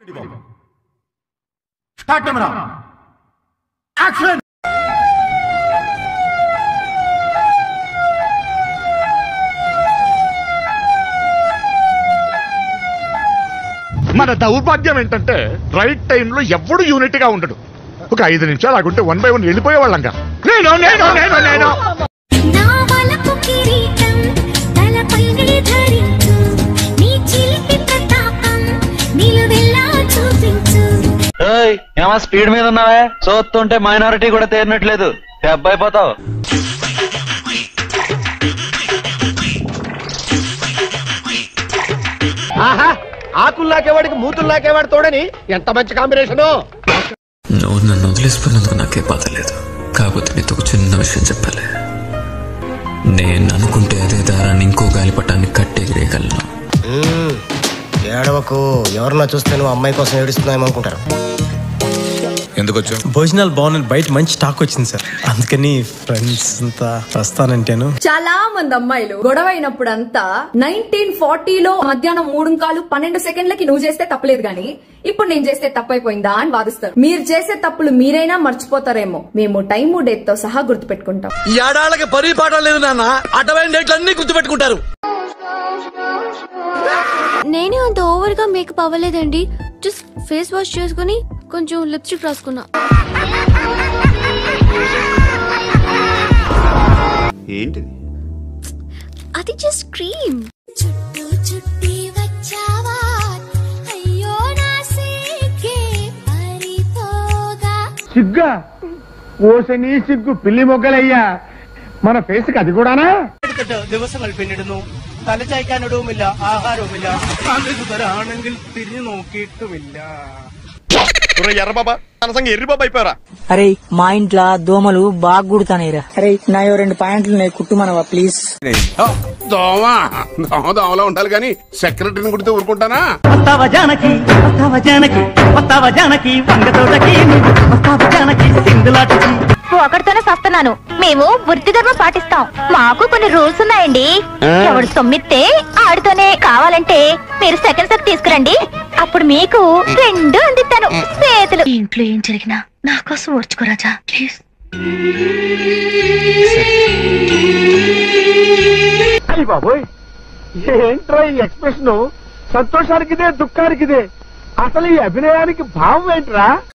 start camera action మన దౌర్భాగ్యం ఏంటంటే రైట్ టైంలో ఎవడు యూనిట్ గా ఉండడు ఒక ఐదు నిమిషాలు ఆగుంటే వన్ బై వన్ వెళ్ళిపోయే వాళ్ళంగా నేను నేను నేను నేను నా వలపు కిరీటం తలపైనే ధరించు నీ చిలిపి ప్రతాపం నిలువెల్లా చూపించు ఏయ్ ఏమా స్పీడ్ మీద ఉన్నావే చూస్తుంటే మైనారిటీ కూడా తేరినట్లేదు దెబ్బ అయిపోతావు ఆహా ఆకుల్లాకేవాడికి మూతుల్లాకేవాడు తోడని ఎంత మంచి కాంబినేషను నువ్వు నన్ను వదిలేసిపోయినందుకు నాకే బాధ లేదు కాకపోతే నీతో ఒక చిన్న విషయం చెప్పాలి నేను అనుకుంటే అదే దారాన్ని ఇంకో గాలిపటాన్ని కట్టెగిరేయగలను ఏడవకు ఎవరన్నా చూస్తే నువ్వు అమ్మాయి కోసం ఏడుస్తున్నాయేమనుకుంటారు ఎందుకు వచ్చావు భోజనాలు బాగున్నాయి బయట మంచి స్టాక్ వచ్చింది సార్ అందుకని ఫ్రెండ్స్ అంతా వస్తానంటాను చాలా మంది అమ్మాయిలు గొడవ అయినప్పుడంతా నైన్టీన్ ఫార్టీలో మధ్యాహ్నం మూడు కాలు పన్నెండు సెకండ్లకి నువ్వు చేస్తే తప్పలేదు గాని ఇప్పుడు నేను చేస్తే తప్పైపోయిందా అని వాదిస్తారు మీరు చేసే తప్పులు మీరైనా మర్చిపోతారేమో మేము టైము డేట్ తో సహా గుర్తుపెట్టుకుంటాం ఈ ఆడాళ్ళకి పని పాట లేదు నాన్న అటవైన డేట్లు అన్ని గుర్తుపెట్టుకుంటారు నేనే అంత ఓవర్ గా మేకప్ అవ్వలేదండి జస్ట్ ఫేస్ వాష్ చేసుకుని కొంచెం లిప్స్టిక్ రాసుకున్నా ఏంటిది అది జస్ట్ క్రీమ్ చుట్టూ చుట్టి వచ్చావా అయ్యో నా సిగ్గే పరిపోగా సిగ్గా ఓసని సిగ్గు പിള്ളി మొగ్గలయ్యా మన ఫేస్ కి అది കൂടാനാ ദിവസങ്ങൾ പിന്നിടുന്നു തലചായ്ക്കാനിടവുമില്ല ആഹാരവുമില്ല ആണെങ്കിൽ തിരിഞ്ഞു നോക്കിയിട്ടുമില്ല ఎర్ర బాబా తన సంగ ఎర్రి బాబా అయిపోయారా అరే మా ఇంట్లో దోమలు బాగా కుడతానేరా అరే నా రెండు పాయింట్లు ఉన్నాయి కుట్టుమనవా ప్లీజ్ దోమ దోమ దోమలో ఉండాలి కానీ సెక్రటరీని కుడితే ఊరుకుంటానా వస్తావా జానకి వస్తావా జానకి వస్తావా జానకి వంగ తోటకి వస్తావా జానకి సింధులాటకి ఒకటితోనే సస్తున్నాను మేము వృత్తి ధర్మం పాటిస్తాం మాకు కొన్ని రూల్స్ ఉన్నాయండి ఎవడు సొమ్మిస్తే ఆడితోనే కావాలంటే మీరు సెకండ్ సక్ తీసుకురండి అప్పుడు మీకు రెండు అందిస్తాను చేతులు ఇంట్లో ఏం జరిగినా నా కోసం ఓర్చుకోరాజా ప్లీజ్ అయ్యి బాబోయ్ ఏంట్రా ఈ ఎక్స్ప్రెషన్ సంతోషానికిదే దుఃఖానికిదే అసలు ఈ అభినయానికి భావం ఏంట్రా